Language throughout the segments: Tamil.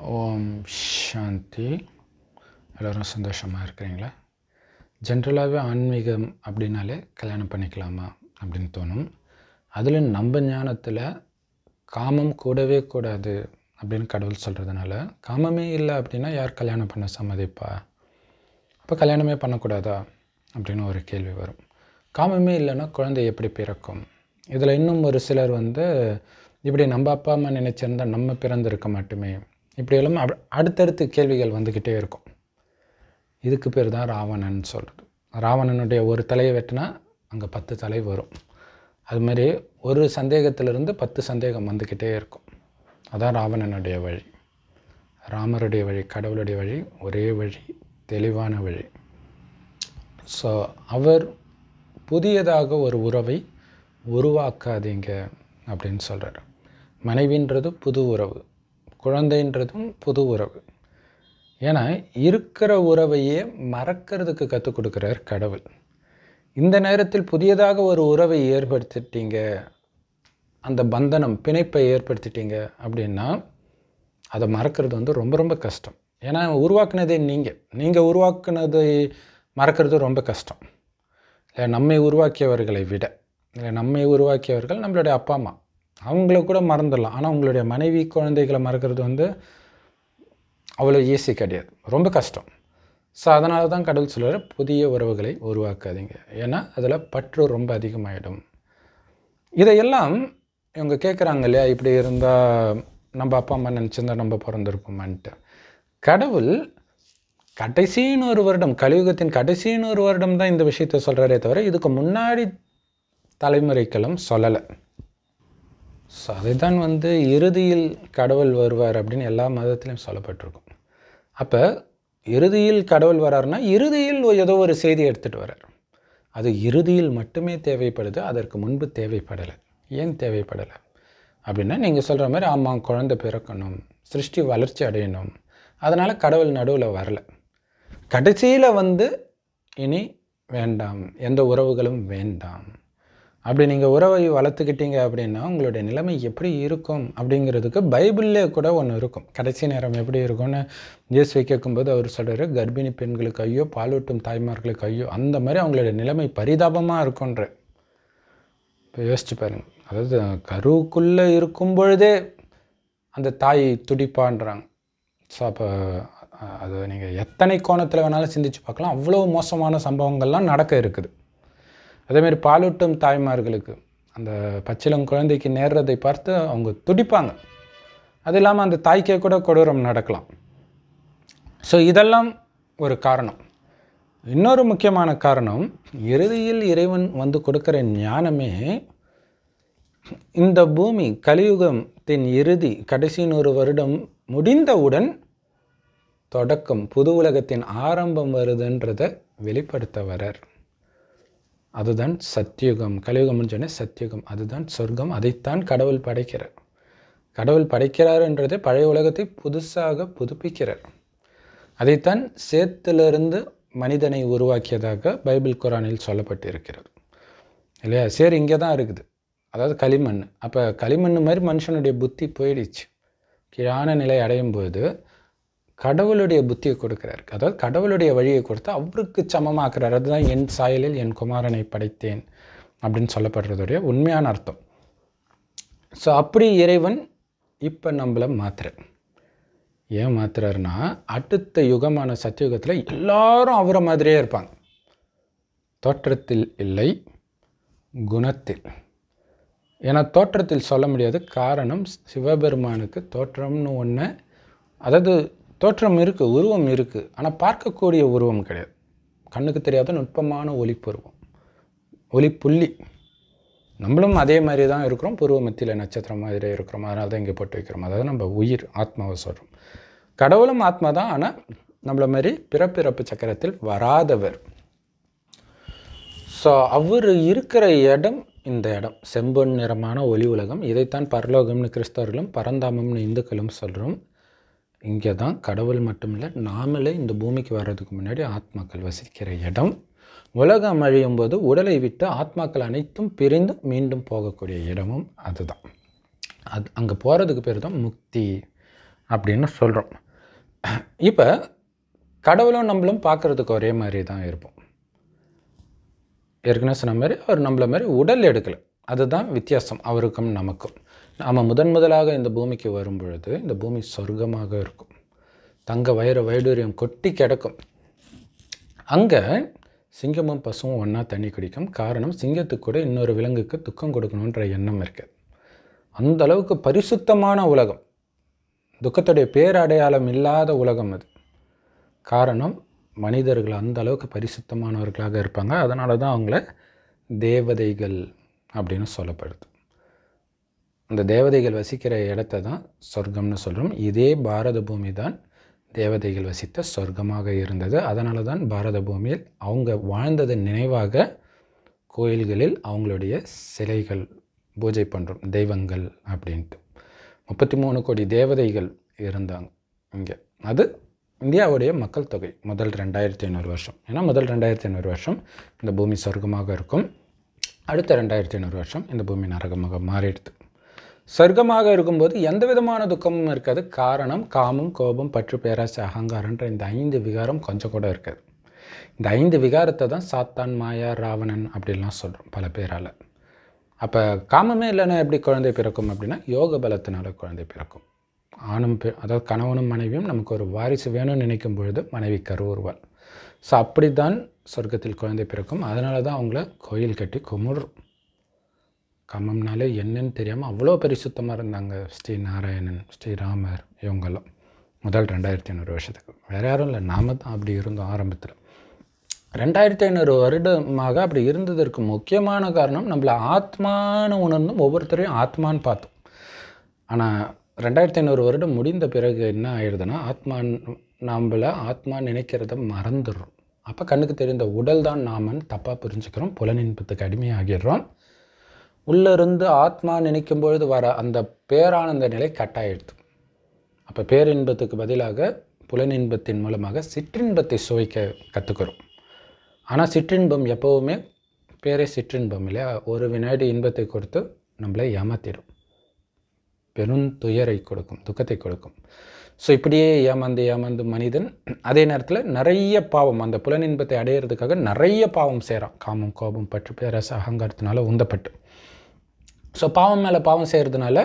ஓம் சாந்தி எல்லோரும் சந்தோஷமாக இருக்கிறீங்களா ஜென்ரலாகவே ஆன்மீகம் அப்படின்னாலே கல்யாணம் பண்ணிக்கலாமா அப்படின்னு தோணும் அதில் நம்ம ஞானத்தில் காமம் கூடவே கூடாது அப்படின்னு கடவுள் சொல்கிறதுனால காமமே இல்லை அப்படின்னா யார் கல்யாணம் பண்ண சம்மதிப்பா அப்போ கல்யாணமே பண்ணக்கூடாதா அப்படின்னு ஒரு கேள்வி வரும் காமமே இல்லைன்னா குழந்தை எப்படி பிறக்கும் இதில் இன்னும் ஒரு சிலர் வந்து இப்படி நம்ம அப்பா அம்மா நினச்சிருந்தா நம்ம பிறந்திருக்க மாட்டுமே இப்படியெல்லாம் அப் அடுத்தடுத்து கேள்விகள் வந்துக்கிட்டே இருக்கும் இதுக்கு பேர் தான் ராவணன் சொல்கிறது ராவணனுடைய ஒரு தலையை வெட்டினா அங்கே பத்து தலை வரும் அது மாதிரி ஒரு சந்தேகத்திலிருந்து பத்து சந்தேகம் வந்துக்கிட்டே இருக்கும் அதான் ராவணனுடைய வழி ராமருடைய வழி கடவுளுடைய வழி ஒரே வழி தெளிவான வழி ஸோ அவர் புதியதாக ஒரு உறவை உருவாக்காதீங்க அப்படின்னு சொல்கிறார் மனைவின்றது புது உறவு குழந்தைன்றதும் புது உறவு ஏன்னா இருக்கிற உறவையே மறக்கிறதுக்கு கற்றுக் கொடுக்குறார் கடவுள் இந்த நேரத்தில் புதியதாக ஒரு உறவை ஏற்படுத்திட்டீங்க அந்த பந்தனம் பிணைப்பை ஏற்படுத்திட்டீங்க அப்படின்னா அதை மறக்கிறது வந்து ரொம்ப ரொம்ப கஷ்டம் ஏன்னா உருவாக்குனதே நீங்கள் நீங்கள் உருவாக்குனதை மறக்கிறது ரொம்ப கஷ்டம் இல்லை நம்மை உருவாக்கியவர்களை விட இல்லை நம்மை உருவாக்கியவர்கள் நம்மளுடைய அப்பா அம்மா அவங்கள கூட மறந்துடலாம் ஆனால் உங்களுடைய மனைவி குழந்தைகளை மறக்கிறது வந்து அவ்வளோ ஈஸி கிடையாது ரொம்ப கஷ்டம் ஸோ அதனால தான் கடவுள் சொல்கிறார் புதிய உறவுகளை உருவாக்காதீங்க ஏன்னா அதில் பற்று ரொம்ப அதிகமாகிடும் இதையெல்லாம் இவங்க கேட்குறாங்க இல்லையா இப்படி இருந்தால் நம்ம அப்பா அம்மா நினச்சிருந்தா நம்ம பிறந்திருப்போமான்ட்டு கடவுள் கடைசின்னு ஒரு வருடம் கலியுகத்தின் கடைசின்னு ஒரு வருடம் தான் இந்த விஷயத்த சொல்கிறாரே தவிர இதுக்கு முன்னாடி தலைமுறைகளும் சொல்லலை ஸோ அதை தான் வந்து இறுதியில் கடவுள் வருவார் அப்படின்னு எல்லா மதத்திலையும் சொல்லப்பட்டிருக்கும் அப்போ இறுதியில் கடவுள் வராருன்னா இறுதியில் ஏதோ ஒரு செய்தி எடுத்துகிட்டு வர்றார் அது இறுதியில் மட்டுமே தேவைப்படுது அதற்கு முன்பு தேவைப்படலை ஏன் தேவைப்படலை அப்படின்னா நீங்கள் சொல்கிற மாதிரி ஆமாம் குழந்தை பிறக்கணும் சிருஷ்டி வளர்ச்சி அடையணும் அதனால் கடவுள் நடுவில் வரல கடைசியில் வந்து இனி வேண்டாம் எந்த உறவுகளும் வேண்டாம் அப்படி நீங்கள் உறவை வளர்த்துக்கிட்டீங்க அப்படின்னா உங்களுடைய நிலைமை எப்படி இருக்கும் அப்படிங்கிறதுக்கு பைபிள்லே கூட ஒன்று இருக்கும் கடைசி நேரம் எப்படி இருக்கும்னு இயேசுவை கேட்கும்போது அவர் சொல்கிறார் கர்ப்பிணி பெண்களுக்கு ஐயோ பாலூட்டும் தாய்மார்களுக்கு ஐயோ அந்த மாதிரி அவங்களுடைய நிலைமை பரிதாபமாக இருக்குன்ற இப்போ யோசிச்சு பாருங்க அதாவது கருவுக்குள்ளே இருக்கும் பொழுதே அந்த தாய் துடிப்பான்றாங்க ஸோ அப்போ அது நீங்கள் எத்தனை கோணத்தில் வேணாலும் சிந்திச்சு பார்க்கலாம் அவ்வளோ மோசமான சம்பவங்கள்லாம் நடக்க இருக்குது அதேமாரி பாலூட்டும் தாய்மார்களுக்கு அந்த பச்சிலம் குழந்தைக்கு நேர்றதை பார்த்து அவங்க துடிப்பாங்க அது இல்லாமல் அந்த தாய்க்கே கூட கொடூரம் நடக்கலாம் ஸோ இதெல்லாம் ஒரு காரணம் இன்னொரு முக்கியமான காரணம் இறுதியில் இறைவன் வந்து கொடுக்குற ஞானமே இந்த பூமி கலியுகத்தின் இறுதி கடைசி நூறு வருடம் முடிந்தவுடன் தொடக்கம் புது உலகத்தின் ஆரம்பம் வருதுன்றதை வெளிப்படுத்த வரார் அதுதான் சத்தியுகம் கலியுகம்னு சொன்னால் சத்தியுகம் அதுதான் சொர்க்கம் அதைத்தான் கடவுள் படைக்கிறார் கடவுள் படைக்கிறார்ன்றதை பழைய உலகத்தை புதுசாக புதுப்பிக்கிறார் அதைத்தான் சேத்திலிருந்து மனிதனை உருவாக்கியதாக பைபிள் குரானில் சொல்லப்பட்டிருக்கிறது இல்லையா சரி இங்கே தான் இருக்குது அதாவது களிமண் அப்போ களிமண் மாதிரி மனுஷனுடைய புத்தி போயிடுச்சு கீழான நிலை அடையும் போது கடவுளுடைய புத்தியை கொடுக்குறாரு அதாவது கடவுளுடைய வழியை கொடுத்து அவருக்கு சமமாக்குறாரு அதுதான் என் சாயலில் என் குமாரனை படைத்தேன் அப்படின்னு சொல்லப்படுறதுடைய உண்மையான அர்த்தம் ஸோ அப்படி இறைவன் இப்போ நம்மளை மாத்துற ஏன் மாத்துறாருன்னா அடுத்த யுகமான சத்தியுகத்தில் எல்லாரும் அவரை மாதிரியே இருப்பாங்க தோற்றத்தில் இல்லை குணத்தில் ஏன்னா தோற்றத்தில் சொல்ல முடியாது காரணம் சிவபெருமானுக்கு தோற்றம்னு ஒன்று அதாவது தோற்றம் இருக்குது உருவம் இருக்குது ஆனால் பார்க்கக்கூடிய உருவம் கிடையாது கண்ணுக்கு தெரியாத நுட்பமான ஒளிப்புருவம் ஒளிப்புள்ளி நம்மளும் அதே மாதிரி தான் இருக்கிறோம் பூர்வ மத்தியில் நட்சத்திரம் மாதிரி இருக்கிறோம் அதனால தான் இங்கே போட்டு வைக்கிறோம் அதாவது நம்ம உயிர் ஆத்மாவை சொல்கிறோம் கடவுளும் ஆத்மா தான் ஆனால் நம்மள மாதிரி பிறப்பிறப்பு சக்கரத்தில் வராதவர் ஸோ அவர் இருக்கிற இடம் இந்த இடம் செம்பொன் நிறமான ஒளி உலகம் இதைத்தான் பரலோகம்னு கிறிஸ்தவர்களும் பரந்தாமம்னு இந்துக்களும் சொல்கிறோம் இங்கே தான் கடவுள் மட்டுமில்லை நாமளே இந்த பூமிக்கு வர்றதுக்கு முன்னாடி ஆத்மாக்கள் வசிக்கிற இடம் உலகம் அழியும் போது உடலை விட்டு ஆத்மாக்கள் அனைத்தும் பிரிந்து மீண்டும் போகக்கூடிய இடமும் அதுதான் அது அங்கே போகிறதுக்கு பேர் தான் முக்தி அப்படின்னு சொல்கிறோம் இப்போ கடவுளும் நம்மளும் பார்க்குறதுக்கு ஒரே மாதிரி தான் இருப்போம் ஏற்கனவே சொன்ன மாதிரி அவர் நம்மள மாதிரி உடல் எடுக்கலை அதுதான் வித்தியாசம் அவருக்கும் நமக்கும் நாம் முதன் முதலாக இந்த பூமிக்கு வரும் பொழுது இந்த பூமி சொர்க்கமாக இருக்கும் தங்க வயிறு வைடூரியம் கொட்டி கிடக்கும் அங்கே சிங்கமும் பசுவும் ஒன்றா தண்ணி குடிக்கும் காரணம் சிங்கத்துக்கு கூட இன்னொரு விலங்குக்கு துக்கம் கொடுக்கணுன்ற எண்ணம் இருக்குது அந்த அளவுக்கு பரிசுத்தமான உலகம் துக்கத்துடைய பேரடையாளம் இல்லாத உலகம் அது காரணம் மனிதர்கள் அந்த அளவுக்கு பரிசுத்தமானவர்களாக இருப்பாங்க அதனால தான் அவங்கள தேவதைகள் அப்படின்னு சொல்லப்படுது அந்த தேவதைகள் வசிக்கிற இடத்த தான் சொர்க்கம்னு சொல்கிறோம் இதே பாரத பூமி தான் தேவதைகள் வசித்த சொர்க்கமாக இருந்தது அதனால தான் பாரத பூமியில் அவங்க வாழ்ந்தது நினைவாக கோயில்களில் அவங்களுடைய சிலைகள் பூஜை பண்ணுறோம் தெய்வங்கள் அப்படின்ட்டு முப்பத்தி மூணு கோடி தேவதைகள் இருந்தாங்க இங்கே அது இந்தியாவுடைய மக்கள் தொகை முதல் ரெண்டாயிரத்தி ஐநூறு வருஷம் ஏன்னா முதல் ரெண்டாயிரத்தி ஐநூறு வருஷம் இந்த பூமி சொர்க்கமாக இருக்கும் அடுத்த ரெண்டாயிரத்தி ஐநூறு வருஷம் இந்த பூமி நரகமாக மாறிடுது சொர்க்கமாக இருக்கும்போது எந்த விதமான துக்கமும் இருக்காது காரணம் காமம் கோபம் பற்று பேராசை அகங்காரன்ற இந்த ஐந்து விகாரம் கொஞ்சம் கூட இருக்காது இந்த ஐந்து விகாரத்தை தான் சாத்தான் மாயா ராவணன் அப்படின்லாம் சொல்கிறோம் பல பேரால் அப்போ காமமே இல்லைன்னா எப்படி குழந்தை பிறக்கும் அப்படின்னா யோக பலத்தினால குழந்தை பிறக்கும் ஆணும் பெ அதாவது கணவனும் மனைவியும் நமக்கு ஒரு வாரிசு வேணும்னு நினைக்கும் பொழுது மனைவி கருவுருவாள் ஸோ அப்படி தான் சொர்க்கத்தில் குழந்தை பிறக்கும் அதனால தான் அவங்கள கோயில் கட்டி கும்பிடுறோம் கம்மம்னாலே என்னன்னு தெரியாமல் அவ்வளோ பரிசுத்தமாக இருந்தாங்க ஸ்ரீ நாராயணன் ஸ்ரீராமர் இவங்கெல்லாம் முதல் ரெண்டாயிரத்தி ஐநூறு வருஷத்துக்கு வேறு யாரும் இல்லை நாம தான் அப்படி இருந்தோம் ஆரம்பத்தில் ரெண்டாயிரத்தி ஐநூறு வருடமாக அப்படி இருந்ததற்கு முக்கியமான காரணம் நம்மளை ஆத்மான்னு உணர்ந்தும் ஒவ்வொருத்தரையும் ஆத்மான்னு பார்த்தோம் ஆனால் ரெண்டாயிரத்தி ஐநூறு வருடம் முடிந்த பிறகு என்ன ஆயிடுதுன்னா ஆத்மா நம்மள ஆத்மா நினைக்கிறத மறந்துடுறோம் அப்போ கண்ணுக்கு தெரிந்த உடல் தான் நாமன்னு தப்பாக புரிஞ்சுக்கிறோம் புலனின்பத்துக்கு அடிமையாகிடுறோம் உள்ளே இருந்து ஆத்மா நினைக்கும் பொழுது வர அந்த பேரானந்த நிலை கட்டாயிடுது அப்போ பேரின்பத்துக்கு பதிலாக புலனின்பத்தின் மூலமாக சிற்றின்பத்தை சுவைக்க கற்றுக்கிறோம் ஆனால் சிற்றின்பம் எப்போவுமே பேரே சிற்றின்பம் இல்லையா ஒரு வினாடி இன்பத்தை கொடுத்து நம்மளை ஏமாத்திடும் பெரும் துயரை கொடுக்கும் துக்கத்தை கொடுக்கும் ஸோ இப்படியே ஏமாந்து ஏமாந்து மனிதன் அதே நேரத்தில் நிறைய பாவம் அந்த புலனின்பத்தை அடையிறதுக்காக நிறைய பாவம் செய்கிறான் காமம் கோபம் பற்று பேரச அகங்காரத்தினால உந்தப்பட்டு ஸோ பாவம் மேலே பாவம் செய்கிறதுனால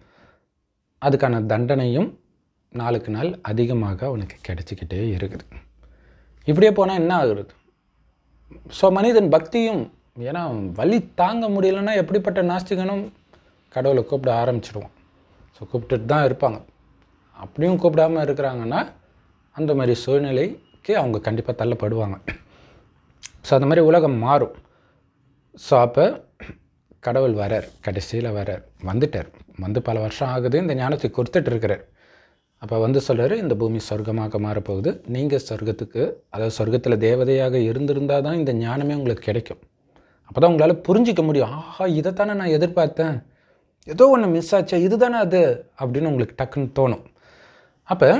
அதுக்கான தண்டனையும் நாளுக்கு நாள் அதிகமாக அவனுக்கு கிடைச்சிக்கிட்டே இருக்குது இப்படியே போனால் என்ன ஆகுறது ஸோ மனிதன் பக்தியும் ஏன்னா வலி தாங்க முடியலன்னா எப்படிப்பட்ட நாஸ்திகனும் கடவுளை கூப்பிட ஆரம்பிச்சிடுவான் ஸோ கூப்பிட்டுட்டு தான் இருப்பாங்க அப்படியும் கூப்பிடாமல் இருக்கிறாங்கன்னா அந்த மாதிரி சூழ்நிலைக்கு அவங்க கண்டிப்பாக தள்ளப்படுவாங்க ஸோ அந்த மாதிரி உலகம் மாறும் ஸோ அப்போ கடவுள் வரார் கடைசியில் வரார் வந்துட்டார் வந்து பல வருஷம் ஆகுது இந்த ஞானத்தை கொடுத்துட்டு இருக்கிறார் அப்போ வந்து சொல்கிறாரு இந்த பூமி சொர்க்கமாக மாறப்போகுது நீங்கள் சொர்க்கத்துக்கு அதாவது சொர்க்கத்தில் தேவதையாக இருந்திருந்தால் தான் இந்த ஞானமே உங்களுக்கு கிடைக்கும் அப்போ தான் உங்களால் புரிஞ்சிக்க முடியும் ஆஹா இதைத்தானே நான் எதிர்பார்த்தேன் ஏதோ ஒன்று மிஸ் ஆச்சே இதுதானே அது அப்படின்னு உங்களுக்கு டக்குன்னு தோணும் அப்போ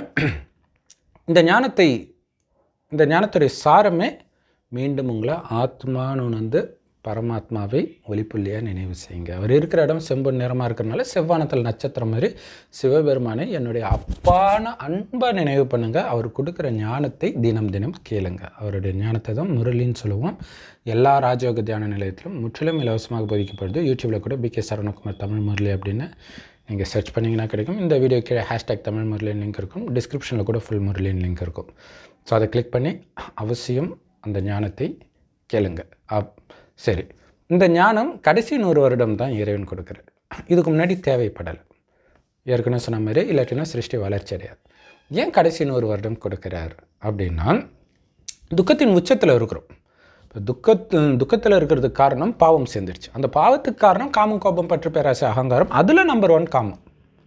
இந்த ஞானத்தை இந்த ஞானத்துடைய சாரமே மீண்டும் உங்களை ஆத்மான்னு உணர்ந்து பரமாத்மாவை ஒளிப்புள்ளியாக நினைவு செய்யுங்க அவர் இருக்கிற இடம் செம்பொன் நிறமாக இருக்கிறனால செவ்வானத்தில் நட்சத்திரம் மாதிரி சிவபெருமானை என்னுடைய அப்பான அன்பாக நினைவு பண்ணுங்க அவர் கொடுக்குற ஞானத்தை தினம் தினம் கேளுங்க அவருடைய ஞானத்தை தான் முரளின்னு சொல்லுவோம் எல்லா ராஜயோக தியான நிலையத்திலும் முற்றிலும் இலவசமாக போதிக்கப்படுது யூடியூப்பில் கூட பி கே சரவணகுமார் தமிழ் முரளி அப்படின்னு நீங்கள் சர்ச் பண்ணிங்கன்னா கிடைக்கும் இந்த வீடியோ கீழே ஹேஷ்டேக் தமிழ் முரளின் லிங்க் இருக்கும் டிஸ்கிரிப்ஷனில் கூட ஃபுல் முரளின் லிங்க் இருக்கும் ஸோ அதை கிளிக் பண்ணி அவசியம் அந்த ஞானத்தை கேளுங்க அப் சரி இந்த ஞானம் கடைசி நூறு வருடம் தான் இறைவன் கொடுக்குறார் இதுக்கு முன்னாடி தேவைப்படலை ஏற்கனவே சொன்ன மாதிரி இல்லாட்டினா சிருஷ்டி வளர்ச்சி அடையாது ஏன் கடைசி நூறு வருடம் கொடுக்குறார் அப்படின்னா துக்கத்தின் உச்சத்தில் இருக்கிறோம் இப்போ துக்கத்து துக்கத்தில் இருக்கிறதுக்கு காரணம் பாவம் சேர்ந்துருச்சு அந்த பாவத்துக்கு காரணம் காமம் கோபம் பற்று பேராசை அகங்காரம் அதில் நம்பர் ஒன் காமம்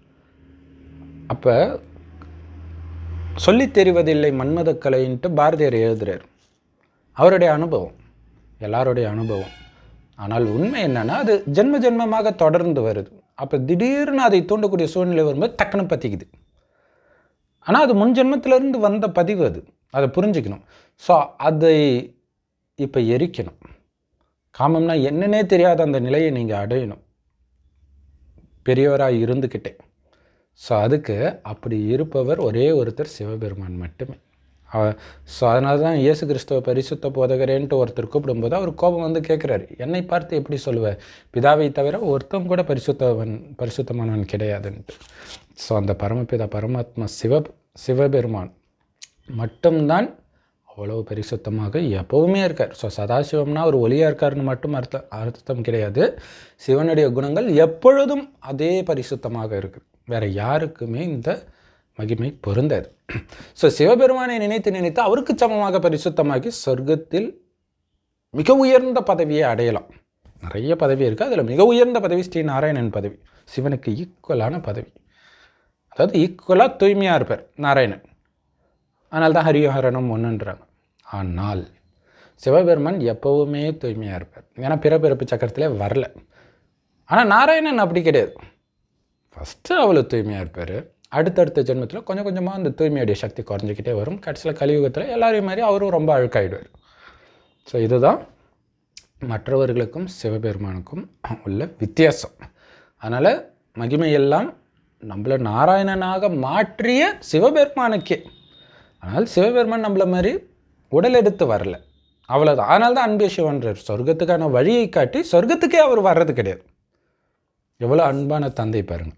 அப்போ சொல்லித் தெரிவதில்லை மன்மத கலைன்ட்டு பாரதியார் எழுதுறார் அவருடைய அனுபவம் எல்லாருடைய அனுபவம் ஆனால் உண்மை என்னன்னா அது ஜென்ம ஜென்மமாக தொடர்ந்து வருது அப்போ திடீர்னு அதை தூண்டக்கூடிய சூழ்நிலை வரும்போது டக்குன்னு பற்றிக்குது ஆனால் அது முன் ஜென்மத்திலேருந்து வந்த பதிவு அது அதை புரிஞ்சுக்கணும் ஸோ அதை இப்போ எரிக்கணும் காமம்னா என்னன்னே தெரியாத அந்த நிலையை நீங்கள் அடையணும் பெரியவராக இருந்துக்கிட்டே ஸோ அதுக்கு அப்படி இருப்பவர் ஒரே ஒருத்தர் சிவபெருமான் மட்டுமே ஸோ அதனால தான் இயேசு கிறிஸ்துவ பரிசுத்த போதகரேன்ட்டு ஒருத்தர் கூப்பிடும்போது அவர் கோபம் வந்து கேட்குறாரு என்னை பார்த்து எப்படி சொல்லுவேன் பிதாவை தவிர ஒருத்தன் கூட பரிசுத்தவன் பரிசுத்தமானவன் கிடையாதுன்ட்டு ஸோ அந்த பரமபிதா பரமாத்மா சிவ சிவபெருமான் மட்டும்தான் அவ்வளோ பரிசுத்தமாக எப்போவுமே இருக்கார் ஸோ சதாசிவம்னா அவர் ஒளியாக இருக்காருன்னு மட்டும் அர்த்தம் அர்த்தம் கிடையாது சிவனுடைய குணங்கள் எப்பொழுதும் அதே பரிசுத்தமாக இருக்குது வேற யாருக்குமே இந்த மகிமை பொருந்தாது ஸோ சிவபெருமானை நினைத்து நினைத்து அவருக்கு சமமாக பரிசுத்தமாக்கி சொர்க்கத்தில் மிக உயர்ந்த பதவியை அடையலாம் நிறைய பதவி இருக்குது அதில் மிக உயர்ந்த பதவி ஸ்ரீ நாராயணன் பதவி சிவனுக்கு ஈக்குவலான பதவி அதாவது ஈக்குவலாக தூய்மையாக இருப்பார் நாராயணன் அதனால தான் ஹரிஹரனம் ஒன்றுன்றாங்க ஆனால் சிவபெருமன் எப்போவுமே தூய்மையாக இருப்பார் ஏன்னா பிறப்பிறப்பு சக்கரத்திலே வரல ஆனால் நாராயணன் அப்படி கிடையாது ஃபஸ்ட்டு அவ்வளோ தூய்மையாக இருப்பார் அடுத்தடுத்த ஜென்மத்தில் கொஞ்சம் கொஞ்சமாக அந்த தூய்மையுடைய சக்தி குறைஞ்சிக்கிட்டே வரும் கடைசியில் கலியுகத்தில் எல்லாரையும் மாதிரி அவரும் ரொம்ப அழுக்காயிடுவார் ஸோ இதுதான் மற்றவர்களுக்கும் சிவபெருமானுக்கும் உள்ள வித்தியாசம் அதனால் மகிமையெல்லாம் நம்மளை நாராயணனாக மாற்றிய சிவபெருமானுக்கே ஆனால் சிவபெருமான் நம்மள மாதிரி உடல் எடுத்து வரல அவ்வளோதான் அதனால தான் அன்பே சிவன்றார் சொர்க்கத்துக்கான வழியை காட்டி சொர்க்கத்துக்கே அவர் வர்றது கிடையாது எவ்வளோ அன்பான தந்தை பாருங்க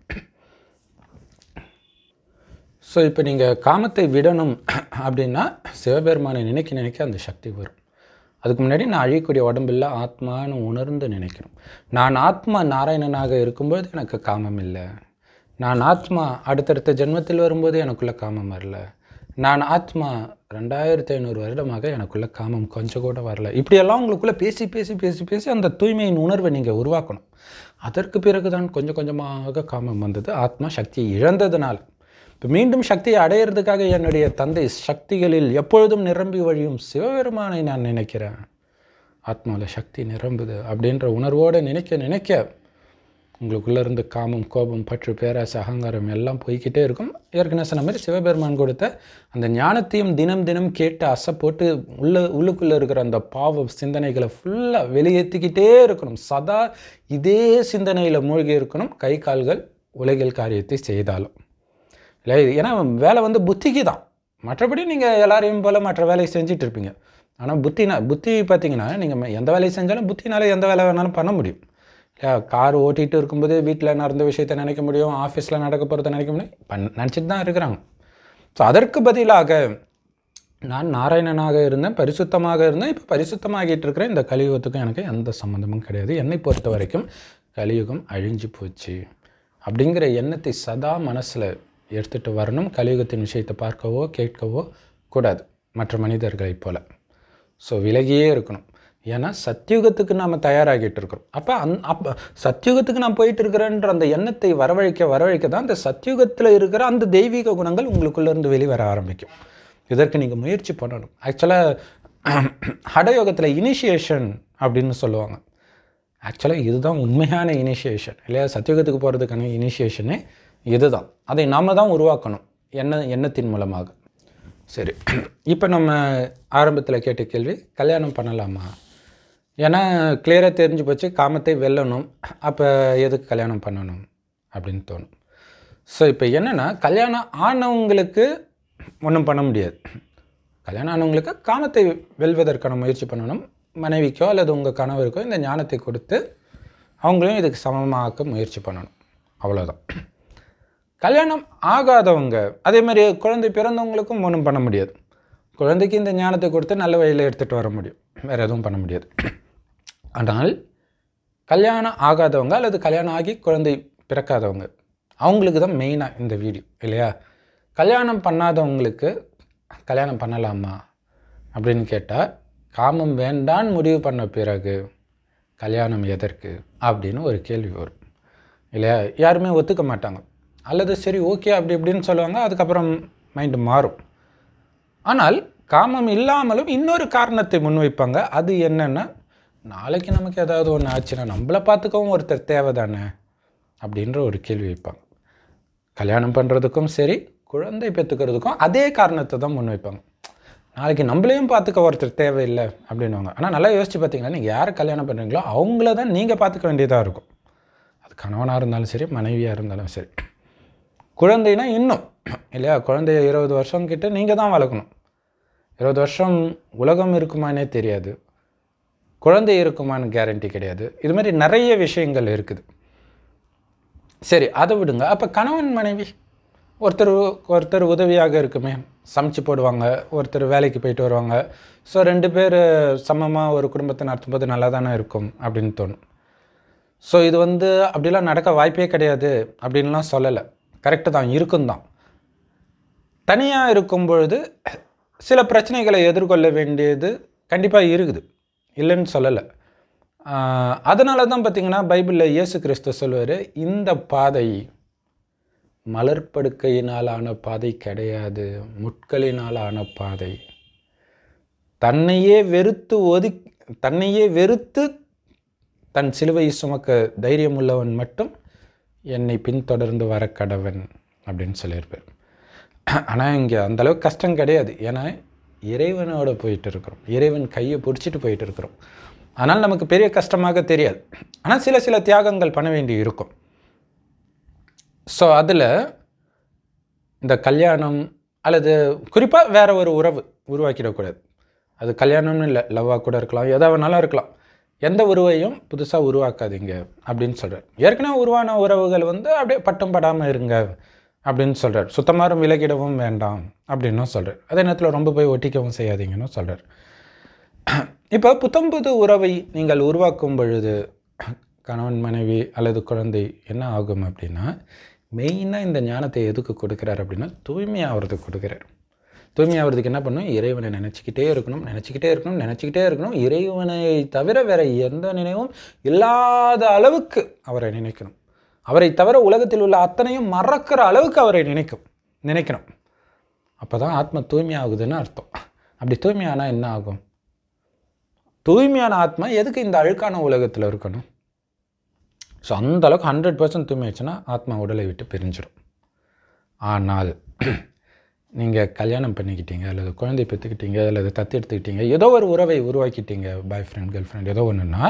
ஸோ இப்போ நீங்கள் காமத்தை விடணும் அப்படின்னா சிவபெருமானை நினைக்க நினைக்க அந்த சக்தி வரும் அதுக்கு முன்னாடி நான் அழியக்கூடிய உடம்பில்ல ஆத்மான்னு உணர்ந்து நினைக்கணும் நான் ஆத்மா நாராயணனாக இருக்கும்போது எனக்கு காமம் இல்லை நான் ஆத்மா அடுத்தடுத்த ஜென்மத்தில் வரும்போது எனக்குள்ள காமம் வரல நான் ஆத்மா ரெண்டாயிரத்தி ஐநூறு வருடமாக எனக்குள்ள காமம் கொஞ்சம் கூட வரல இப்படியெல்லாம் உங்களுக்குள்ளே பேசி பேசி பேசி பேசி அந்த தூய்மையின் உணர்வை நீங்கள் உருவாக்கணும் அதற்கு பிறகு தான் கொஞ்சம் கொஞ்சமாக காமம் வந்தது ஆத்மா சக்தியை இழந்ததுனால இப்போ மீண்டும் சக்தியை அடையிறதுக்காக என்னுடைய தந்தை சக்திகளில் எப்பொழுதும் நிரம்பி வழியும் சிவபெருமானை நான் நினைக்கிறேன் ஆத்மாவில் சக்தி நிரம்புது அப்படின்ற உணர்வோடு நினைக்க நினைக்க உங்களுக்குள்ளே இருந்து காமம் கோபம் பற்று பேராசை அகங்காரம் எல்லாம் போய்க்கிட்டே இருக்கும் ஏற்கனவே சொன்ன மாதிரி சிவபெருமான் கொடுத்த அந்த ஞானத்தையும் தினம் தினம் கேட்டு அசை போட்டு உள்ள உள்ளுக்குள்ளே இருக்கிற அந்த பாவ சிந்தனைகளை ஃபுல்லாக வெளியேற்றிக்கிட்டே இருக்கணும் சதா இதே சிந்தனையில் மூழ்கி இருக்கணும் கை கால்கள் உலகில் காரியத்தை செய்தாலும் இல்லை ஏன்னா வேலை வந்து புத்திக்கு தான் மற்றபடி நீங்கள் எல்லாரையும் போல் மற்ற வேலையை செஞ்சுட்டு இருப்பீங்க ஆனால் புத்தினா புத்தி பார்த்தீங்கன்னா நீங்கள் எந்த வேலையை செஞ்சாலும் புத்தினால எந்த வேலை வேணாலும் பண்ண முடியும் இல்லையா கார் ஓட்டிகிட்டு இருக்கும்போது வீட்டில் நடந்த விஷயத்தை நினைக்க முடியும் ஆஃபீஸில் நடக்க போகிறத நினைக்க முடியும் பண் நினச்சிட்டு தான் இருக்கிறாங்க ஸோ அதற்கு பதிலாக நான் நாராயணனாக இருந்தேன் பரிசுத்தமாக இருந்தேன் இப்போ பரிசுத்தமாகிட்டு இருக்கிறேன் இந்த கலியுகத்துக்கும் எனக்கு எந்த சம்மந்தமும் கிடையாது என்னை பொறுத்த வரைக்கும் கலியுகம் அழிஞ்சு போச்சு அப்படிங்கிற எண்ணத்தை சதா மனசில் எடுத்துகிட்டு வரணும் கலியுகத்தின் விஷயத்தை பார்க்கவோ கேட்கவோ கூடாது மற்ற மனிதர்களைப் போல ஸோ விலகியே இருக்கணும் ஏன்னா சத்தியுகத்துக்கு நாம் தயாராகிட்டு இருக்கிறோம் அப்போ அந் அப்போ சத்தியுகத்துக்கு நான் போயிட்டு இருக்கிறேன்ற அந்த எண்ணத்தை வரவழைக்க வரவழைக்க தான் அந்த சத்தியுகத்தில் இருக்கிற அந்த தெய்வீக குணங்கள் உங்களுக்குள்ளேருந்து வெளிவர ஆரம்பிக்கும் இதற்கு நீங்கள் முயற்சி பண்ணணும் ஆக்சுவலாக ஹடயோகத்தில் இனிஷியேஷன் அப்படின்னு சொல்லுவாங்க ஆக்சுவலாக இதுதான் உண்மையான இனிஷியேஷன் இல்லையா சத்தியுகத்துக்கு போகிறதுக்கான இனிஷியேஷனே இதுதான் அதை நாம் தான் உருவாக்கணும் எண்ண எண்ணத்தின் மூலமாக சரி இப்போ நம்ம ஆரம்பத்தில் கேட்ட கேள்வி கல்யாணம் பண்ணலாமா ஏன்னா கிளியராக தெரிஞ்சு போச்சு காமத்தை வெல்லணும் அப்போ எதுக்கு கல்யாணம் பண்ணணும் அப்படின்னு தோணும் ஸோ இப்போ என்னென்னா கல்யாணம் ஆனவங்களுக்கு ஒன்றும் பண்ண முடியாது கல்யாணம் ஆனவங்களுக்கு காமத்தை வெல்வதற்கான முயற்சி பண்ணணும் மனைவிக்கோ அல்லது உங்கள் கணவருக்கோ இந்த ஞானத்தை கொடுத்து அவங்களையும் இதுக்கு சமமாக்க முயற்சி பண்ணணும் அவ்வளோதான் கல்யாணம் ஆகாதவங்க அதே மாதிரி குழந்தை பிறந்தவங்களுக்கும் ஒன்றும் பண்ண முடியாது குழந்தைக்கு இந்த ஞானத்தை கொடுத்து நல்ல வழியில் எடுத்துகிட்டு வர முடியும் வேறு எதுவும் பண்ண முடியாது ஆனால் கல்யாணம் ஆகாதவங்க அல்லது கல்யாணம் ஆகி குழந்தை பிறக்காதவங்க அவங்களுக்கு தான் மெயினாக இந்த வீடியோ இல்லையா கல்யாணம் பண்ணாதவங்களுக்கு கல்யாணம் பண்ணலாமா அப்படின்னு கேட்டால் காமம் வேண்டான்னு முடிவு பண்ண பிறகு கல்யாணம் எதற்கு அப்படின்னு ஒரு கேள்வி வரும் இல்லையா யாருமே ஒத்துக்க மாட்டாங்க அல்லது சரி ஓகே அப்படி இப்படின்னு சொல்லுவாங்க அதுக்கப்புறம் மைண்டு மாறும் ஆனால் காமம் இல்லாமலும் இன்னொரு காரணத்தை முன்வைப்பாங்க அது என்னென்னா நாளைக்கு நமக்கு ஏதாவது ஒன்று ஆச்சுன்னா நம்மளை பார்த்துக்கவும் ஒருத்தர் தேவை தானே அப்படின்ற ஒரு கேள்வி வைப்பாங்க கல்யாணம் பண்ணுறதுக்கும் சரி குழந்தை பெற்றுக்கிறதுக்கும் அதே காரணத்தை தான் முன்வைப்பாங்க நாளைக்கு நம்மளையும் பார்த்துக்க ஒருத்தர் தேவையில்லை அப்படின்வாங்க ஆனால் நல்லா யோசிச்சு பார்த்தீங்கன்னா நீங்கள் யாரை கல்யாணம் பண்ணுறீங்களோ அவங்கள தான் நீங்கள் பார்த்துக்க வேண்டியதாக இருக்கும் அது கணவனாக இருந்தாலும் சரி மனைவியாக இருந்தாலும் சரி குழந்தைனா இன்னும் இல்லையா குழந்தைய இருபது வருஷம் கிட்ட நீங்கள் தான் வளர்க்கணும் இருபது வருஷம் உலகம் இருக்குமானே தெரியாது குழந்தை இருக்குமான்னு கேரண்டி கிடையாது இது மாதிரி நிறைய விஷயங்கள் இருக்குது சரி அதை விடுங்க அப்போ கணவன் மனைவி ஒருத்தர் ஒருத்தர் உதவியாக இருக்குமே சமைச்சு போடுவாங்க ஒருத்தர் வேலைக்கு போயிட்டு வருவாங்க ஸோ ரெண்டு பேர் சமமாக ஒரு குடும்பத்தை நடத்தும்போது நல்லா தானே இருக்கும் அப்படின்னு தோணும் ஸோ இது வந்து அப்படிலாம் நடக்க வாய்ப்பே கிடையாது அப்படின்லாம் சொல்லலை கரெக்டு தான் இருக்கும் தான் தனியாக இருக்கும் பொழுது சில பிரச்சனைகளை எதிர்கொள்ள வேண்டியது கண்டிப்பாக இருக்குது இல்லைன்னு சொல்லலை அதனால தான் பார்த்தீங்கன்னா பைபிளில் இயேசு கிறிஸ்து சொல்லுவார் இந்த பாதை மலர்ப்படுக்கையினால் ஆன பாதை கிடையாது முட்களினால் ஆன பாதை தன்னையே வெறுத்து ஒதி தன்னையே வெறுத்து தன் சிலுவை சுமக்க தைரியம் உள்ளவன் மட்டும் என்னை பின்தொடர்ந்து வர கடவன் அப்படின்னு சொல்லியிருப்பார் ஆனால் இங்கே அந்தளவுக்கு கஷ்டம் கிடையாது ஏன்னா இறைவனோட போயிட்டு இருக்கிறோம் இறைவன் கையை பிடிச்சிட்டு போயிட்டு இருக்கிறோம் அதனால் நமக்கு பெரிய கஷ்டமாக தெரியாது ஆனால் சில சில தியாகங்கள் பண்ண வேண்டி இருக்கும் ஸோ அதில் இந்த கல்யாணம் அல்லது குறிப்பாக வேற ஒரு உறவு உருவாக்கிடக்கூடாது அது கல்யாணம்னு இல்லை லவ்வாக கூட இருக்கலாம் எதா வேணாலும் இருக்கலாம் எந்த உறவையும் புதுசாக உருவாக்காதீங்க அப்படின்னு சொல்கிறார் ஏற்கனவே உருவான உறவுகள் வந்து அப்படியே பட்டம் படாமல் இருங்க அப்படின்னு சொல்கிறார் சுத்தமாரும் விலகிடவும் வேண்டாம் அப்படின்னும் சொல்கிறார் அதே நேரத்தில் ரொம்ப போய் ஒட்டிக்கவும் செய்யாதீங்கன்னு சொல்கிறார் இப்போ புத்தம்புது உறவை நீங்கள் உருவாக்கும் பொழுது கணவன் மனைவி அல்லது குழந்தை என்ன ஆகும் அப்படின்னா மெயினாக இந்த ஞானத்தை எதுக்கு கொடுக்குறார் அப்படின்னா தூய்மையாகிறதுக்கு கொடுக்குறார் தூய்மையாகிறதுக்கு என்ன பண்ணணும் இறைவனை நினச்சிக்கிட்டே இருக்கணும் நினச்சிக்கிட்டே இருக்கணும் நினச்சிக்கிட்டே இருக்கணும் இறைவனை தவிர வேறு எந்த நினைவும் இல்லாத அளவுக்கு அவரை நினைக்கணும் அவரை தவிர உலகத்தில் உள்ள அத்தனையும் மறக்கிற அளவுக்கு அவரை நினைக்கும் நினைக்கணும் அப்போ தான் ஆத்மா தூய்மையாகுதுன்னு அர்த்தம் அப்படி தூய்மையானால் என்ன ஆகும் தூய்மையான ஆத்மா எதுக்கு இந்த அழுக்கான உலகத்தில் இருக்கணும் ஸோ அந்த அளவுக்கு ஹண்ட்ரட் பர்சன்ட் தூய்மை ஆச்சுன்னா ஆத்மா உடலை விட்டு பிரிஞ்சிடும் ஆனால் நீங்கள் கல்யாணம் பண்ணிக்கிட்டீங்க அல்லது குழந்தை பெற்றுக்கிட்டீங்க அல்லது தத்து எடுத்துக்கிட்டீங்க ஏதோ ஒரு உறவை உருவாக்கிட்டீங்க பாய் ஃப்ரெண்ட் கேர்ள் ஃப்ரெண்ட் ஏதோ ஒன்றுன்னா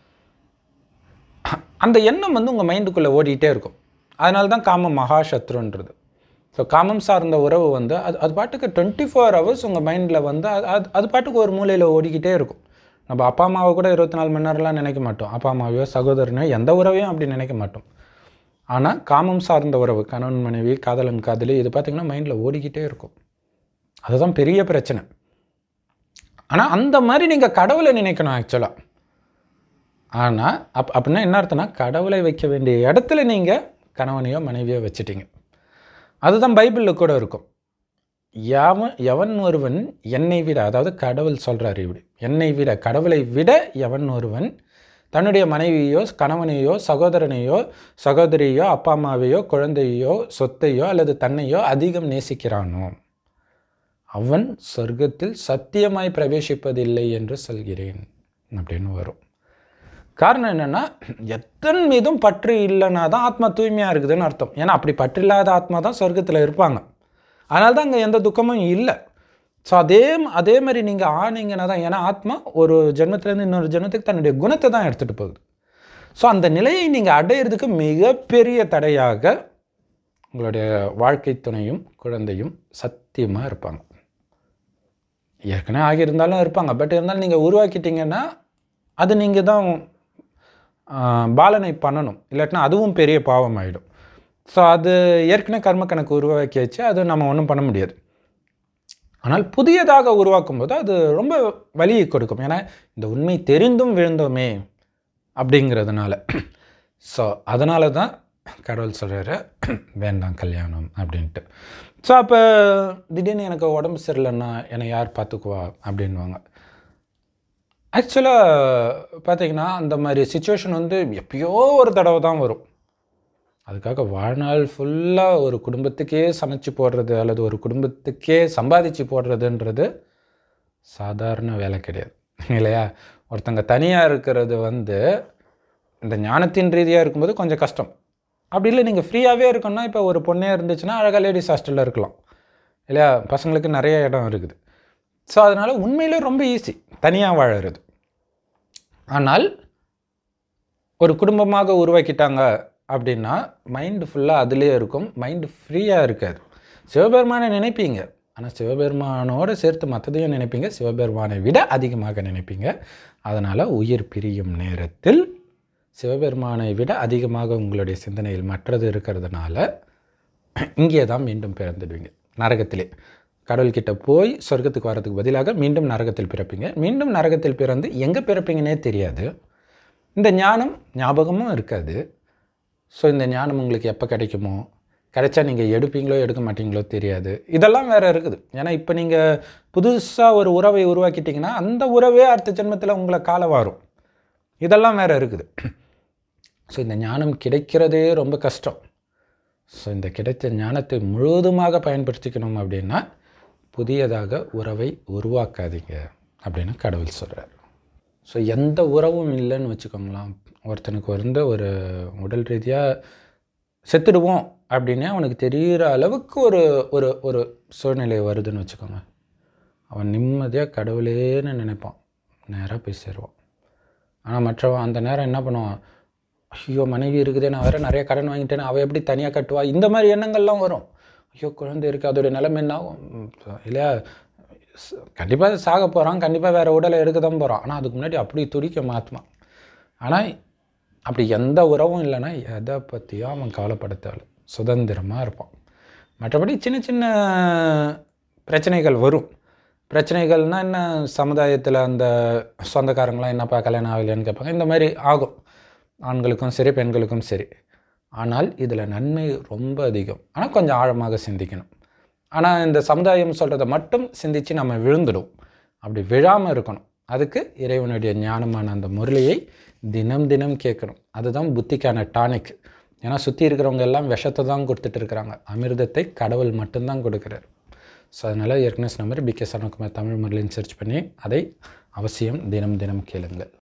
அந்த எண்ணம் வந்து உங்கள் மைண்டுக்குள்ளே ஓடிட்டே இருக்கும் அதனால தான் காமம் மகாசத்ருன்றது ஸோ காமம் சார்ந்த உறவு வந்து அது அது பாட்டுக்கு டுவெண்ட்டி ஃபோர் ஹவர்ஸ் உங்கள் மைண்டில் வந்து அது அது அது பாட்டுக்கு ஒரு மூலையில் ஓடிக்கிட்டே இருக்கும் நம்ம அப்பா அம்மாவை கூட இருபத்தி நாலு மணி நேரம்லாம் நினைக்க மாட்டோம் அப்பா அம்மாவையோ சகோதரனையோ எந்த உறவையும் அப்படி நினைக்க மாட்டோம் ஆனால் காமம் சார்ந்த உறவு கணவன் மனைவி காதலன் காதலி இது பார்த்திங்கன்னா மைண்டில் ஓடிக்கிட்டே இருக்கும் அதுதான் பெரிய பிரச்சனை ஆனால் அந்த மாதிரி நீங்கள் கடவுளை நினைக்கணும் ஆக்சுவலாக ஆனால் அப் அப்படின்னா என்ன அர்த்தம்னா கடவுளை வைக்க வேண்டிய இடத்துல நீங்கள் கணவனையோ மனைவியோ வச்சுட்டீங்க அதுதான் பைபிளில் கூட இருக்கும் யாவன் எவன் ஒருவன் என்னை விட அதாவது கடவுள் சொல்கிறார் இப்படி என்னை விட கடவுளை விட எவன் ஒருவன் தன்னுடைய மனைவியோ கணவனையோ சகோதரனையோ சகோதரியோ அப்பா அம்மாவையோ குழந்தையோ சொத்தையோ அல்லது தன்னையோ அதிகம் நேசிக்கிறானோ அவன் சொர்க்கத்தில் சத்தியமாய் பிரவேசிப்பதில்லை என்று சொல்கிறேன் அப்படின்னு வரும் காரணம் என்னென்னா எத்தன் மீதும் பற்று இல்லைன்னா தான் ஆத்மா தூய்மையாக இருக்குதுன்னு அர்த்தம் ஏன்னா அப்படி பற்று இல்லாத ஆத்மா தான் சொர்க்கத்தில் இருப்பாங்க அதனால தான் அங்கே எந்த துக்கமும் இல்லை ஸோ அதே அதே மாதிரி நீங்கள் ஆனீங்கன்னா தான் ஏன்னா ஆத்மா ஒரு ஜென்மத்திலேருந்து இன்னொரு ஜென்மத்துக்கு தன்னுடைய குணத்தை தான் எடுத்துகிட்டு போகுது ஸோ அந்த நிலையை நீங்கள் அடையிறதுக்கு மிகப்பெரிய தடையாக உங்களுடைய வாழ்க்கை துணையும் குழந்தையும் சத்தியமாக இருப்பாங்க ஏற்கனவே ஆகியிருந்தாலும் இருப்பாங்க பட் இருந்தாலும் நீங்கள் உருவாக்கிட்டீங்கன்னா அது நீங்கள் தான் பாலனை பண்ணணும் இல்லாட்டினா அதுவும் பெரிய பாவம் ஆகிடும் ஸோ அது ஏற்கனவே கர்ம கணக்கு உருவாக்கியாச்சு அது நம்ம ஒன்றும் பண்ண முடியாது ஆனால் புதியதாக உருவாக்கும் போது அது ரொம்ப வலியை கொடுக்கும் ஏன்னா இந்த உண்மை தெரிந்தும் விழுந்தோமே அப்படிங்கிறதுனால ஸோ அதனால தான் கடவுள் சொல்கிறாரு வேண்டாம் கல்யாணம் அப்படின்ட்டு ஸோ அப்போ திடீர்னு எனக்கு உடம்பு சரியில்லைன்னா என்னை யார் பார்த்துக்குவா அப்படின்வாங்க ஆக்சுவலாக பார்த்தீங்கன்னா அந்த மாதிரி சுச்சுவேஷன் வந்து எப்பயோ ஒரு தடவை தான் வரும் அதுக்காக வாழ்நாள் ஃபுல்லாக ஒரு குடும்பத்துக்கே சமைச்சு போடுறது அல்லது ஒரு குடும்பத்துக்கே சம்பாதிச்சு போடுறதுன்றது சாதாரண வேலை கிடையாது இல்லையா ஒருத்தங்க தனியாக இருக்கிறது வந்து இந்த ஞானத்தின் ரீதியாக இருக்கும்போது கொஞ்சம் கஷ்டம் அப்படி இல்லை நீங்கள் ஃப்ரீயாகவே இருக்கணும்னா இப்போ ஒரு பொண்ணே இருந்துச்சுன்னா அழகாக லேடிஸ் ஹாஸ்டலில் இருக்கலாம் இல்லையா பசங்களுக்கு நிறைய இடம் இருக்குது ஸோ அதனால் உண்மையிலே ரொம்ப ஈஸி தனியாக வாழறது ஆனால் ஒரு குடும்பமாக உருவாக்கிட்டாங்க அப்படின்னா மைண்டு ஃபுல்லாக அதுலேயே இருக்கும் மைண்டு ஃப்ரீயாக இருக்காது சிவபெருமானை நினைப்பீங்க ஆனால் சிவபெருமானோடு சேர்த்து மற்றதையும் நினைப்பீங்க சிவபெருமானை விட அதிகமாக நினைப்பீங்க அதனால் உயிர் பிரியும் நேரத்தில் சிவபெருமானை விட அதிகமாக உங்களுடைய சிந்தனையில் மற்றது இருக்கிறதுனால இங்கே தான் மீண்டும் பிறந்துடுவீங்க நரகத்திலே கடவுள்கிட்ட போய் சொர்க்கத்துக்கு வரதுக்கு பதிலாக மீண்டும் நரகத்தில் பிறப்பீங்க மீண்டும் நரகத்தில் பிறந்து எங்கே பிறப்பீங்கன்னே தெரியாது இந்த ஞானம் ஞாபகமும் இருக்காது ஸோ இந்த ஞானம் உங்களுக்கு எப்போ கிடைக்குமோ கிடைச்சா நீங்கள் எடுப்பீங்களோ எடுக்க மாட்டீங்களோ தெரியாது இதெல்லாம் வேறு இருக்குது ஏன்னா இப்போ நீங்கள் புதுசாக ஒரு உறவை உருவாக்கிட்டீங்கன்னா அந்த உறவே அடுத்த ஜென்மத்தில் உங்களை கால வாரும் இதெல்லாம் வேறு இருக்குது ஸோ இந்த ஞானம் கிடைக்கிறதே ரொம்ப கஷ்டம் ஸோ இந்த கிடைத்த ஞானத்தை முழுவதுமாக பயன்படுத்திக்கணும் அப்படின்னா புதியதாக உறவை உருவாக்காதீங்க அப்படின்னு கடவுள் சொல்கிறார் ஸோ எந்த உறவும் இல்லைன்னு வச்சுக்கோங்களேன் ஒருத்தனுக்கு வந்து ஒரு உடல் ரீதியாக செத்துடுவோம் அப்படின்னே அவனுக்கு தெரிகிற அளவுக்கு ஒரு ஒரு ஒரு சூழ்நிலை வருதுன்னு வச்சுக்கோங்க அவன் நிம்மதியாக கடவுளேன்னு நினைப்பான் நேராக போய் சேருவான் ஆனால் மற்றவன் அந்த நேரம் என்ன பண்ணுவான் ஐயோ மனைவி இருக்குதே நான் வேறு நிறைய கடன் வாங்கிட்டேன்னு அவள் எப்படி தனியாக கட்டுவா இந்த மாதிரி எண்ணங்கள்லாம் வரும் ஐயோ குழந்தை இருக்குது அதோடைய நிலைமை என்ன ஆகும்? ம், இல்லையா கண்டிப்பாக சாக போகிறான் கண்டிப்பாக வேறு உடலை எடுக்க தான் போகிறான் ஆனால் அதுக்கு முன்னாடி அப்படி துடிக்க மாற்றுமா ஆனால் அப்படி எந்த உறவும் இல்லைன்னா எதை பற்றியும் அவன் கவலைப்பட தேவை சுதந்திரமாக இருப்பான் மற்றபடி சின்ன சின்ன பிரச்சனைகள் வரும் பிரச்சனைகள்னால் என்ன சமுதாயத்தில் அந்த சொந்தக்காரங்களாம் என்னப்பா கல்யாணம் ஆகலையான்னு கேட்பாங்க இந்த மாதிரி ஆகும் ஆண்களுக்கும் சரி பெண்களுக்கும் சரி ஆனால் இதில் நன்மை ரொம்ப அதிகம் ஆனால் கொஞ்சம் ஆழமாக சிந்திக்கணும் ஆனால் இந்த சமுதாயம் சொல்கிறத மட்டும் சிந்தித்து நம்ம விழுந்துடும் அப்படி விழாமல் இருக்கணும் அதுக்கு இறைவனுடைய ஞானமான அந்த முரளியை தினம் தினம் கேட்கணும் அதுதான் புத்திக்கான டானிக் ஏன்னா சுற்றி இருக்கிறவங்க எல்லாம் விஷத்தை தான் கொடுத்துட்டு இருக்கிறாங்க அமிர்தத்தை கடவுள் மட்டும்தான் கொடுக்குறாரு ஸோ அதனால் ஏற்கனவே சொன்ன மாதிரி பிகே சரணகுமார் தமிழ் முரளின்னு சர்ச் பண்ணி அதை அவசியம் தினம் தினம் கேளுங்கள்